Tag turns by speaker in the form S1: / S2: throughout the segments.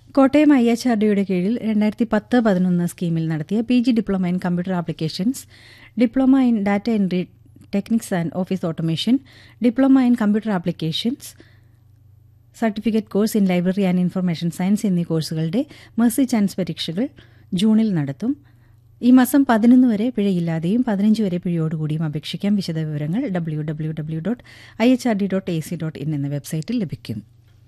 S1: Kottayam I H R ഡിയുടെ കീഴിൽ രണ്ടായിരത്തി പത്ത് പതിനൊന്ന് സ്കീമിൽ നടത്തിയ P G diploma in computer applications diploma in data entry techniques and office automation diploma in computer applications certificate course in library and information science എന്നീ കോഴ്സുകളുടെ mercy chance പരീക്ഷകൾ ജൂണിൽ നടത്തും ഈ മാസം പതിനൊന്ന് വരെ പിഴയില്ലാതെയും പതിനഞ്ച് വരെ പിഴയോടുകൂടിയും അപേക്ഷിക്കാം വിശദവിവരങ്ങൾ W W W dot I H R D dot A C dot in എന്ന വെബ്സൈറ്റിൽ ലഭിക്കും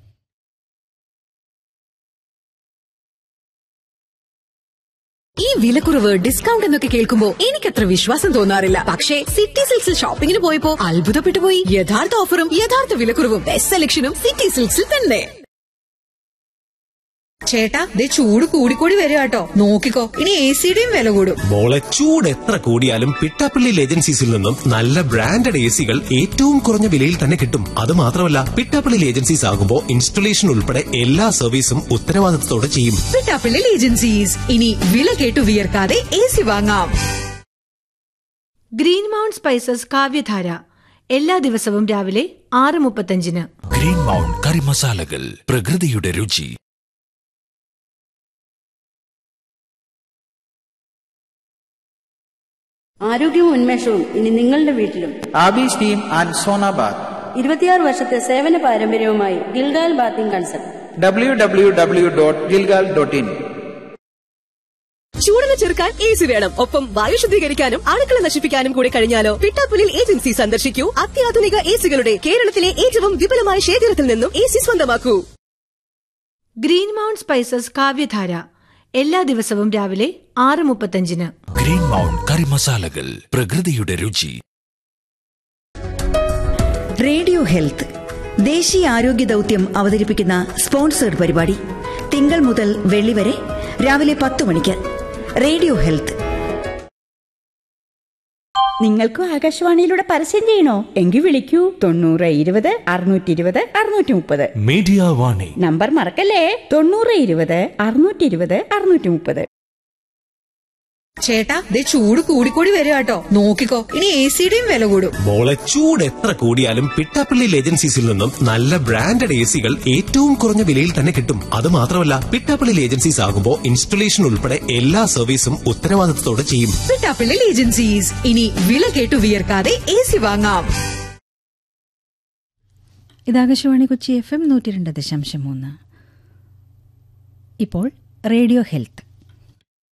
S2: ഈ വിലക്കുറവ് ഡിസ്കൗണ്ട് എന്നൊക്കെ കേൾക്കുമ്പോ എനിക്കത്ര വിശ്വാസം തോന്നാറില്ല പക്ഷേ സിറ്റി സിൽക്സിൽ ഷോപ്പിംഗിന് പോയപ്പോ അത്ഭുതപ്പെട്ടു പോയി യഥാർത്ഥ ഓഫറും യഥാർത്ഥ വിലക്കുറവും ബെസ്റ്റ് സെലക്ഷനും സിറ്റി സിൽക്സിൽ തന്നെ ചേട്ടാ ദേ ചൂട് കൂടിക്കൂടി വരിക കേട്ടോ നോക്കിക്കോ ഇനി എ സിയുടെയും വില കൂടും
S3: മോളെ ചൂട് എത്ര കൂടിയാലും പിട്ടാപ്പള്ളി ഏജൻസീസിൽ നിന്നും നല്ല ബ്രാൻഡഡ് എ സികൾ ഏറ്റവും കുറഞ്ഞ വിലയിൽ തന്നെ കിട്ടും അത് മാത്രമല്ല പിട്ടാപ്പള്ളി ഏജൻസീസ് ആകുമ്പോൾ ഇൻസ്റ്റലേഷൻ ഉൾപ്പെടെ എല്ലാ സർവീസും ഉത്തരവാദിത്തത്തോടെ ചെയ്യും
S2: പിട്ടാപ്പിള്ളിൽ ഏജൻസീസ് ഇനി വില കേട്ടു വിയർക്കാതെ എ സി വാങ്ങാം
S4: ഗ്രീൻ മൗണ്ട് സ്പൈസസ് കാവ്യധാര എല്ലാ ദിവസവും രാവിലെ ആറ് മുപ്പത്തഞ്ചിന്
S5: ഗ്രീൻ മൗണ്ട് കറി മസാലകൾ പ്രകൃതിയുടെ രുചി
S6: ആരോഗ്യവും ഉന്മേഷവും ഇനി നിങ്ങളുടെ വീട്ടിലും
S7: ആബീസ് ടീം ആൻഡ് സോനാബാദ്
S6: ഇരുപത്തിയാറ് വർഷത്തെ സേവന പാരമ്പര്യവുമായി Gilgal bathing consult
S7: W W W dot Gilgal dot in
S2: ചൂടിനെ ചെറുക്കാൻ എ സി വേണം ഒപ്പം വായു ശുദ്ധീകരിക്കാനും അണുക്കള നശിപ്പിക്കാനും കൂടി കഴിഞ്ഞാലോ പിട്ടാപ്പുലിൽ ഏജൻസി സന്ദർശിക്കൂ അത്യാധുനിക എ സികളുടെ കേരളത്തിലെ ഏറ്റവും വിപുലമായ ശേഖരത്തിൽ നിന്നും എ സി സ്വന്തമാക്കൂ
S4: ഗ്രീൻ മൗണ്ട് സ്പൈസസ് കാവ്യധാര എല്ലാ ദിവസവും രാവിലെ ആറ് മുപ്പത്തഞ്ചിന്
S5: ഗ്രീൻ മൗണ്ട് കറി മസാലകൾ പ്രകൃതിയുടെ രുചി
S8: റേഡിയോ ഹെൽത്ത് ദേശീയ ആരോഗ്യ ദൗത്യം അവതരിപ്പിക്കുന്ന സ്പോൺസേഡ് പരിപാടി തിങ്കൾ മുതൽ വെള്ളി വരെ രാവിലെ പത്ത് മണിക്ക് റേഡിയോ ഹെൽത്ത്
S9: നിങ്ങൾക്കും ആകാശവാണിയിലൂടെ പരസ്യം ചെയ്യണോ എങ്കിൽ വിളിക്കൂ തൊണ്ണൂറ് ഇരുപത് അറുന്നൂറ്റി ഇരുപത് അറുന്നൂറ്റി മുപ്പത്
S5: മീഡിയ വാണി
S9: നമ്പർ മറക്കല്ലേ തൊണ്ണൂറ് ഇരുപത് അറുന്നൂറ്റി ഇരുപത് അറുന്നൂറ്റി മുപ്പത്
S2: ചേട്ടാ ദേ ചൂട് കൂടിക്കൂടി വരിക കേട്ടോ നോക്കിക്കോ ഇനി എ സിയുടെയും വില കൂടും
S3: മോളെ ചൂട് എത്ര കൂടിയാലും പിട്ടാപ്പള്ളി ഏജൻസീസിൽ നിന്നും നല്ല ബ്രാൻഡഡ് എ സികൾ ഏറ്റവും കുറഞ്ഞ വിലയിൽ തന്നെ കിട്ടും അത് മാത്രമല്ല പിട്ടാപ്പള്ളി ഏജൻസീസ് ആകുമ്പോൾ ഇൻസ്റ്റലേഷൻ ഉൾപ്പെടെ എല്ലാ സർവീസും ഉത്തരവാദിത്തത്തോടെ ചെയ്യും
S2: പിട്ടാപ്പിള്ളിൽ ഏജൻസീസ് ഇനി വില കേട്ടു വിയർക്കാതെ എ സി വാങ്ങാം
S1: ഇത് ആകാശവാണി കൊച്ചി എഫ് എം നൂറ്റി രണ്ട് ദശാംശം മൂന്ന് ഇപ്പോൾ റേഡിയോ ഹെൽത്ത്